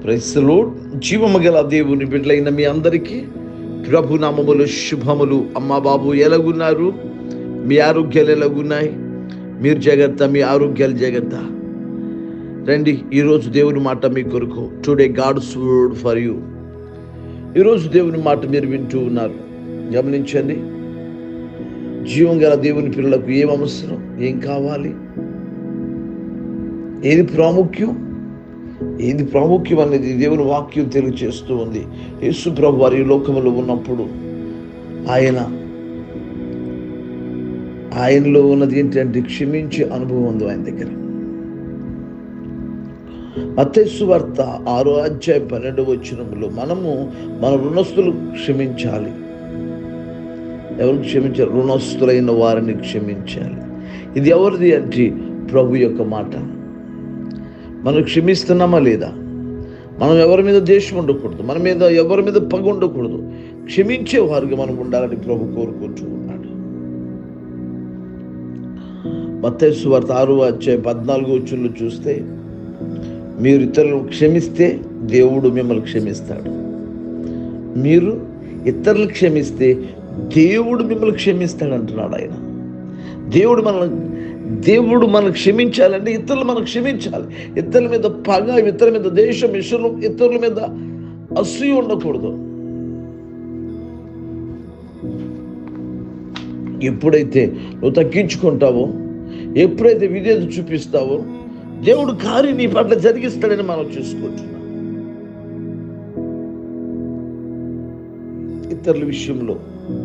క్రైస్తలో జీవము గల దేవుని బిడ్డలైన మీ అందరికీ ప్రభు నామములు శుభములు అమ్మ బాబు ఎలాగున్నారు మీ ఆరోగ్యాలు ఎలాగున్నాయి మీరు జాగ్రత్త మీ ఆరోగ్యాలు జాగ్రత్త రండి ఈరోజు దేవుని మాట మీ కొరకు today God's word for you ఈరోజు దేవుని మాట మీరు వింటూ ఉన్నారు గమనించండి జీవం గల దేవుని పిల్లలకు ఏం అవసరం ఏం కావాలి ఏది ప్రాముఖ్యం ఏది ప్రాముఖ్యం అనేది దేవుని వాక్యం తెలియచేస్తూ ఉంది యేసు ప్రభు వారి లోకంలో ఉన్నప్పుడు ఆయన ఆయనలో ఉన్నది ఏంటంటే క్షమించే అనుభవం ఉంది ఆయన దగ్గర మత్తైసు వార్త ఆరో అధ్యాయం పన్నెండు వచ్చినప్పుడు మనము మన రుణస్తులు క్షమించాలి ఎవరు క్షమించాలి రుణస్తులైన వారిని క్షమించాలి ఇది ఎవరిది అంటే ప్రభు యొక్క మాట మనం క్షమిస్తున్నామా లేదా మనం ఎవరి మీద దేశం ఉండకూడదు మన మీద ఎవరి మీద పగ ఉండకూడదు క్షమించే వారికి మనం ఉండాలని ప్రభు కోరుకుంటూ ఉన్నాడు మత్తైసు వార్త ఆరు అధ్యాయం పద్నాలుగు వచ్చుల్లో చూస్తే మీరు ఇతరులను క్షమిస్తే దేవుడు మిమ్మల్ని క్షమిస్తాడు మీరు ఇతరులు క్షమిస్తే దేవుడు మిమ్మల్ని క్షమిస్తాడు అంటున్నాడు ఆయన దేవుడు మనల్ని దేవుడు మనం క్షమించాలంటే ఇతరులు మనం క్షమించాలి ఇతరుల మీద పగ ఇతరుల మీద దేశం ఇషులు ఇతరుల మీద అసూయ ఉండకూడదు ఎప్పుడైతే నువ్వు తగ్గించుకుంటావో ఎప్పుడైతే విధేయత చూపిస్తావో దేవుడు కార్యం నీ పట్ల జరిగిస్తాడని మనం చూసుకుంటున్నాం ఇతరుల విషయంలో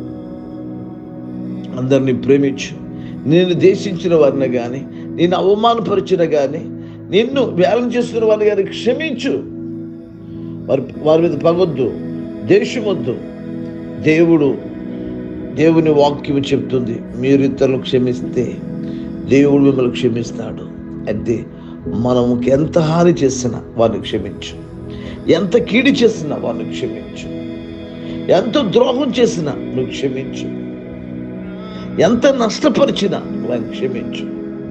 అందరినీ ప్రేమించు నేను దేశించిన వారిని కానీ నేను అవమానపరిచిన కానీ నిన్ను వేలం చేసుకున్న వారిని కానీ క్షమించు వారి వారి మీద పగొద్దు దేశమొద్దు దేవుడు దేవుని వాక్యం చెప్తుంది మీరు ఇతరులు క్షమిస్తే దేవుడు మిమ్మల్ని క్షమిస్తాడు అయితే మనము ఎంత హాని చేసినా వారిని క్షమించు ఎంత కీడి చేసినా వారిని క్షమించు ఎంత ద్రోహం చేసినా నువ్వు క్షమించు ఎంత నష్టపరిచినా వారిని క్షమించు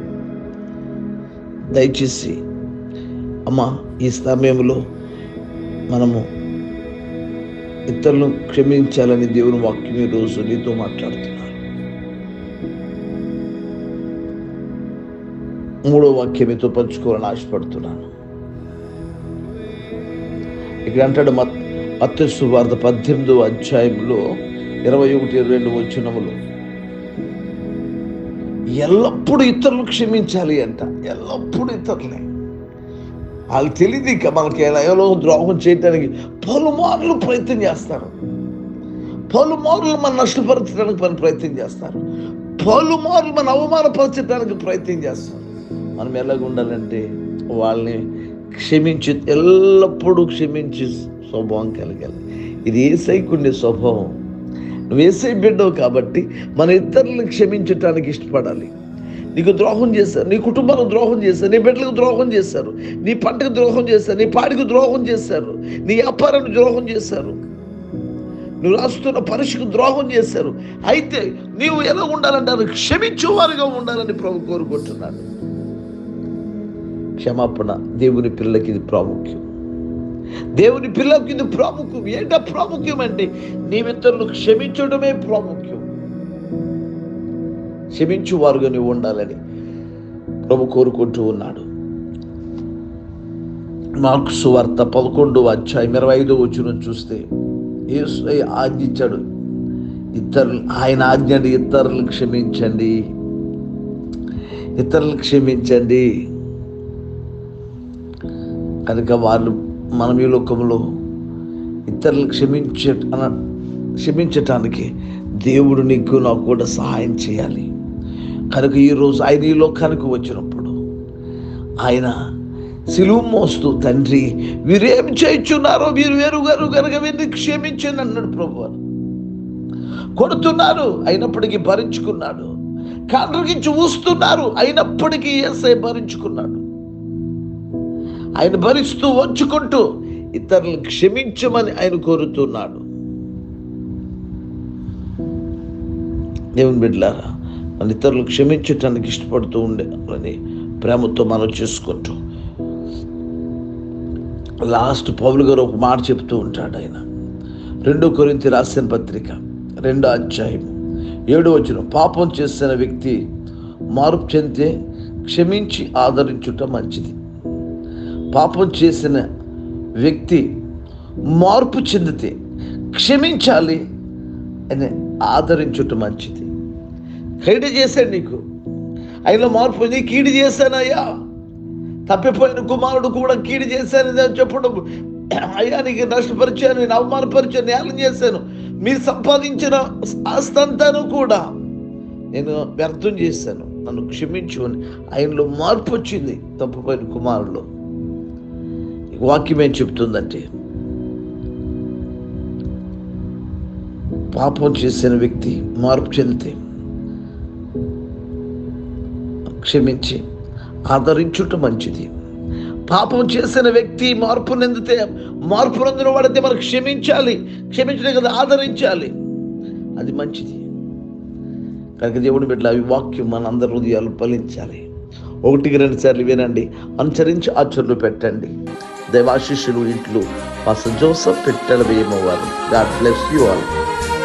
దయచేసి అమ్మా ఈ సమయంలో మనము ఇతరులను క్షమించాలని దేవుని వాక్యం ఈ రోజు నీతో మాట్లాడుతున్నారు మూడో వాక్యం మీతో పంచుకోవాలని ఆశపడుతున్నాను ఇక్కడ అంటాడు మత్ మత్స్సు వార్త పద్దెనిమిదో అధ్యాయంలో ఇరవై ఒకటి ఇరవై రెండు వచ్చినములు ఎల్లప్పుడూ ఇతరులు క్షమించాలి అంట ఎల్లప్పుడూ ఇతరులే వాళ్ళు తెలియదు ఇక మనకి ఎలా ఎవరో ద్రోహం చేయడానికి పలుమార్లు ప్రయత్నం చేస్తారు పలుమార్లు మన నష్టపరచడానికి మన ప్రయత్నం చేస్తారు పలుమార్లు మన అవమానపరచడానికి ప్రయత్నం చేస్తారు మనం ఎలాగ ఉండాలంటే వాళ్ళని క్షమించి ఎల్లప్పుడూ క్షమించి స్వభావం కలగాలి ఇది ఏసైకుండే స్వభావం నువ్వు ఏసై బిడ్డవు కాబట్టి మన ఇతరులను క్షమించటానికి ఇష్టపడాలి నీకు ద్రోహం చేశారు నీ కుటుంబానికి ద్రోహం చేశారు నీ బిడ్డలకు ద్రోహం చేశారు నీ పంటకు ద్రోహం చేశారు నీ పాడికి ద్రోహం చేశారు నీ వ్యాపారానికి ద్రోహం చేశారు నువ్వు రాస్తున్న పరీక్షకు ద్రోహం చేశారు అయితే నీవు ఎలా ఉండాలంటారు క్షమించేవారుగా ఉండాలని ప్రభు కోరుకుంటున్నాడు క్షమాపణ దేవుని పిల్లలకి ఇది ప్రాముఖ్యం దేవుని పిల్లలకి ఇది ప్రాముఖ్యం ఏంటో ప్రాముఖ్యం అంటే నీవితరులు క్షమించడమే ప్రాముఖ్యం క్షమించువారుగా నువ్వు ఉండాలని ప్రభు కోరుకుంటూ ఉన్నాడు మార్క్స్ వార్త పదకొండు అధ్యాయం ఇరవై ఐదో వచ్చిన చూస్తే యేసు ఆజ్ఞించాడు ఇతరులు ఆయన ఆజ్ఞ ఇతరులు క్షమించండి ఇతరులు క్షమించండి కనుక వాళ్ళు మనం ఈ లోకంలో ఇతరులు క్షమించ క్షమించటానికి దేవుడు నీకు నాకు కూడా సహాయం చేయాలి కనుక ఈరోజు ఆయన ఈ లోకానికి వచ్చినప్పుడు ఆయన సిలువు మోస్తూ తండ్రి వీరేం చేయించున్నారో వీరు వేరుగారు కనుక వీరిని క్షమించండి అన్నాడు ప్రభు కొడుతున్నారు అయినప్పటికీ భరించుకున్నాడు కాండ్రగించి ఊస్తున్నారు అయినప్పటికీ ఏసై భరించుకున్నాడు ఆయన భరిస్తూ వంచుకుంటూ ఇతరులను క్షమించమని ఆయన కోరుతున్నాడు దేవుని బిడ్డలారా మన ఇతరులు క్షమించటానికి ఇష్టపడుతూ ఉండే అని ప్రేమతో మనం చేసుకుంటూ లాస్ట్ పౌలు గారు ఒక మాట చెప్తూ ఉంటాడు ఆయన రెండో కొరింతి రాసిన పత్రిక రెండో అధ్యాయం ఏడో వచ్చిన పాపం చేసిన వ్యక్తి మార్పు చెందితే క్షమించి ఆదరించుట మంచిది పాపం చేసిన వ్యక్తి మార్పు చెందితే క్షమించాలి అని ఆదరించుట మంచిది కీడు చేశాడు నీకు అయినా మార్పు నీ కీడు చేశానయ్యా తప్పిపోయిన కుమారుడు కూడా కీడు చేశాను అని చెప్పడం అయ్యా నీకు నష్టపరిచాను నేను అవమానపరిచాను నేలం చేశాను మీరు సంపాదించిన ఆస్తంతాను కూడా నేను వ్యర్థం చేశాను నన్ను క్షమించు అని ఆయనలో మార్పు వచ్చింది తప్పిపోయిన కుమారుడు వాక్యం ఏం చెప్తుందంటే పాపం చేసిన వ్యక్తి మార్పు చెందితే క్షమించి ఆదరించుట మంచిది పాపం చేసిన వ్యక్తి మార్పు నిందితే మార్పు నొందిన వాడితే మనం క్షమించాలి క్షమించడం కదా ఆదరించాలి అది మంచిది కనుక దేవుని బిడ్డ అవి వాక్యం మన అందరి హృదయాలు ఫలించాలి ఒకటికి రెండు సార్లు వినండి అనుసరించి ఆచరణలు పెట్టండి దైవాశిష్యులు ఇంట్లో పాస్టర్ జోసఫ్ పెట్టెల వేయమవారు గాడ్ బ్లెస్ యూ ఆల్